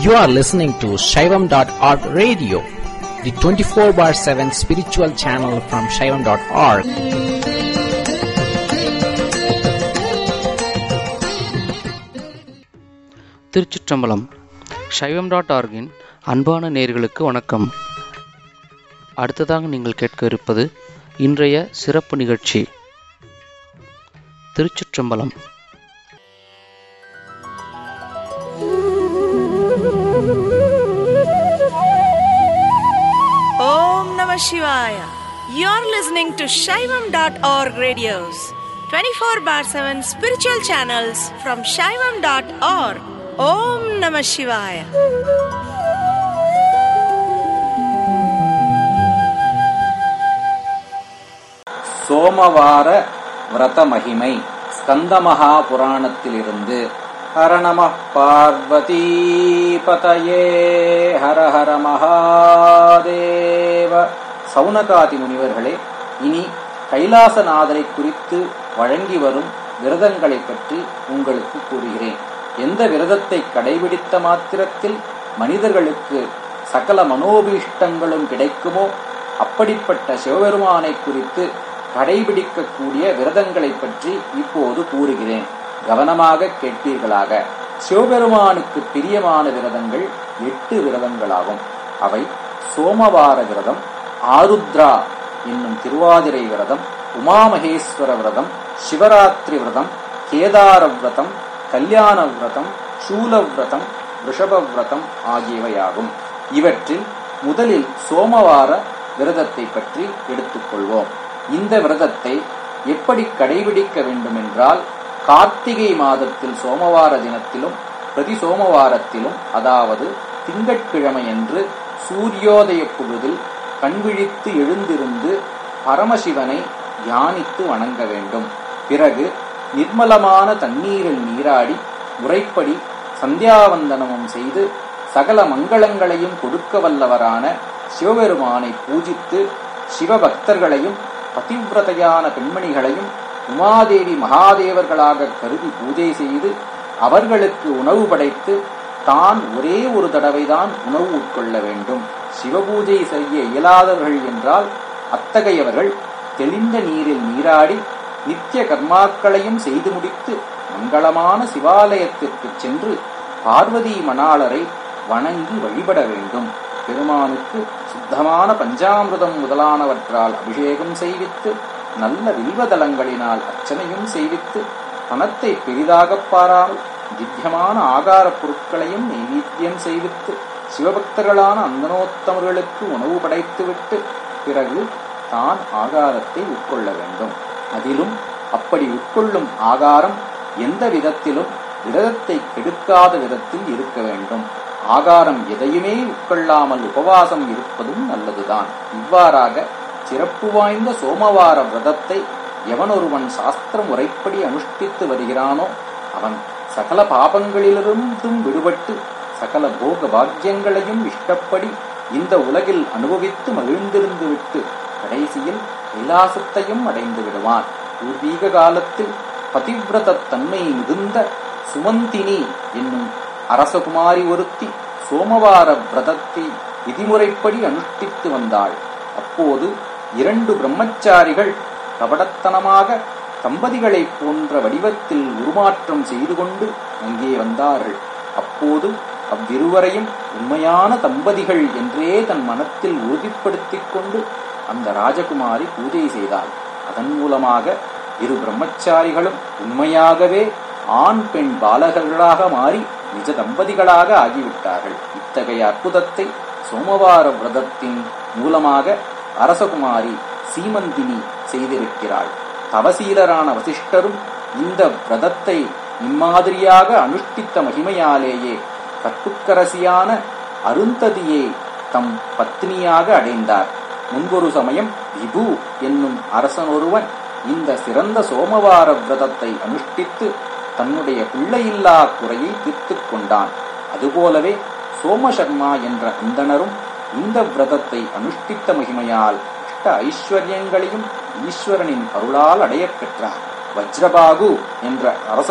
You are listening to Shaivam.org radio, the 24 bar 7 spiritual channel from Shaivam.org. திருச்சிற்றம்பலம் சைவம் dot ஆர்கின் அன்பான நேர்களுக்கு வணக்கம் அடுத்ததாக நீங்கள் கேட்க இருப்பது இன்றைய சிறப்பு நிகழ்ச்சி திருச்சிற்றம்பலம் Om Namah Shivaya. You're listening to Shaivam.org radios, 24 bar 7 spiritual channels from Shaivam.org. Om Namah Shivaya. சோமவார விரத மகிமை ஸ்கந்தமகா புராணத்திலிருந்து ஹர நம பார்வதி பதயே ஹர ஹர மகாதேவ சௌனகாதி முனிவர்களே இனி கைலாசநாதரை குறித்து வழங்கி வரும் விரதங்களைப் பற்றி உங்களுக்கு கூறுகிறேன் எந்த விரதத்தை கடைபிடித்த மாத்திரத்தில் மனிதர்களுக்கு சகல மனோபீஷ்டங்களும் கிடைக்குமோ அப்படிப்பட்ட சிவபெருமானை குறித்து கடைபிடிக்கக்கூடிய விரதங்களைப் பற்றி இப்போது கூறுகிறேன் கவனமாக கேட்பீர்களாக சிவபெருமானுக்கு பிரியமான விரதங்கள் எட்டு விரதங்களாகும் அவை சோமவார விரதம் ஆருத்ரா என்னும் திருவாதிரை விரதம் உமாமகேஸ்வர விரதம் சிவராத்திரி விரதம் கேதார விரதம் கல்யாண விரதம் சூல விரதம் ரிஷப விரதம் ஆகியவையாகும் இவற்றில் முதலில் சோமவார விரதத்தை பற்றி எடுத்துக்கொள்வோம் இந்த விரதத்தை எப்படி கடைபிடிக்க வேண்டுமென்றால் கார்த்திகை மாதத்தில் சோமவார தினத்திலும் பிரதி சோமவாரத்திலும் அதாவது திங்கட்கிழமையன்று சூரியோதய பொழுதில் கண்விழித்து எழுந்திருந்து பரமசிவனை தியானித்து வணங்க வேண்டும் பிறகு நிர்மலமான தண்ணீரில் நீராடி முறைப்படி சந்தியாவந்தனமும் செய்து சகல மங்களங்களையும் கொடுக்க வல்லவரான சிவபெருமானை பூஜித்து சிவபக்தர்களையும் பதிவிரதையான பெண்மணிகளையும் உமாதேவி மகாதேவர்களாக கருதி பூஜை செய்து அவர்களுக்கு உணவு படைத்து தான் ஒரே ஒரு தடவைதான் உணவு உட்கொள்ள வேண்டும் சிவபூஜை செய்ய இயலாதவர்கள் என்றால் அத்தகையவர்கள் தெளிந்த நீரில் நீராடி நித்திய கர்மாக்களையும் செய்து முடித்து மங்களமான சிவாலயத்திற்கு சென்று பார்வதி மணாளரை வணங்கி வழிபட வேண்டும் பெருமானுக்கு சுத்தமான பஞ்சாமிர்தம் முதலானவற்றால் அபிஷேகம் செய்வித்து நல்ல வில்வதலங்களினால் அர்ச்சனையும் செய்வித்து பணத்தை பெரிதாகப் பாராமல் திவ்யமான ஆகாரப் பொருட்களையும் நெய்வேத்தியம் செய்வித்து சிவபக்தர்களான அந்தனோத்தமர்களுக்கு உணவு படைத்துவிட்டு பிறகு தான் ஆகாரத்தை உட்கொள்ள வேண்டும் அதிலும் அப்படி உட்கொள்ளும் ஆகாரம் எந்த விதத்திலும் விரதத்தை கெடுக்காத விதத்தில் இருக்க வேண்டும் ஆகாரம் எதையுமே உட்கொள்ளாமல் உபவாசம் இருப்பதும் நல்லதுதான் இவ்வாறாக சிறப்பு வாய்ந்த சோமவார விரதத்தை எவனொருவன் சாஸ்திர முறைப்படி அனுஷ்டித்து வருகிறானோ அவன் சகல பாபங்களிலிருந்தும் விடுபட்டு சகல போக பாக்கியங்களையும் இஷ்டப்படி இந்த உலகில் அனுபவித்து மகிழ்ந்திருந்து விட்டு கடைசியில் கைலாசத்தையும் அடைந்து விடுவான் பூர்வீக காலத்தில் பதிவிரத தன்மை மிகுந்த சுமந்தினி என்னும் அரசகுமாரி ஒருத்தி சோமவார விரதத்தை விதிமுறைப்படி அனுஷ்டித்து வந்தாள் அப்போது இரண்டு பிரம்மச்சாரிகள் கபடத்தனமாக தம்பதிகளைப் போன்ற வடிவத்தில் உருமாற்றம் செய்து கொண்டு அங்கே வந்தார்கள் அப்போது அவ்விருவரையும் உண்மையான தம்பதிகள் என்றே தன் மனத்தில் உறுதிப்படுத்திக் கொண்டு அந்த ராஜகுமாரி பூஜை செய்தாள் அதன் மூலமாக இரு பிரம்மச்சாரிகளும் உண்மையாகவே ஆண் பெண் பாலகர்களாக மாறி நிஜ தம்பதிகளாக ஆகிவிட்டார்கள் இத்தகைய அற்புதத்தை சோமவார விரதத்தின் மூலமாக அரசகுமாரி சீமந்தினி செய்திருக்கிறாள் தவசீலரான வசிஷ்டரும் இந்த விரதத்தை இம்மாதிரியாக அனுஷ்டித்த மகிமையாலேயே கட்டுக்கரசியான அருந்ததியை தம் பத்னியாக அடைந்தார் முன்பொரு சமயம் விபு என்னும் அரசனொருவன் இந்த சிறந்த சோமவார விரதத்தை அனுஷ்டித்து தன்னுடைய பிள்ளையில்லா குறையை தீர்த்துக் கொண்டான் அதுபோலவே சோமசர்மா என்ற அந்தணரும் இந்த விரதத்தை அனுஷ்டித்த மகிமையால் அஷ்ட ஐஸ்வர்யங்களையும் ஈஸ்வரனின் அருளால் அடையப் பெற்றார் வஜ்ரபாகு என்ற அரச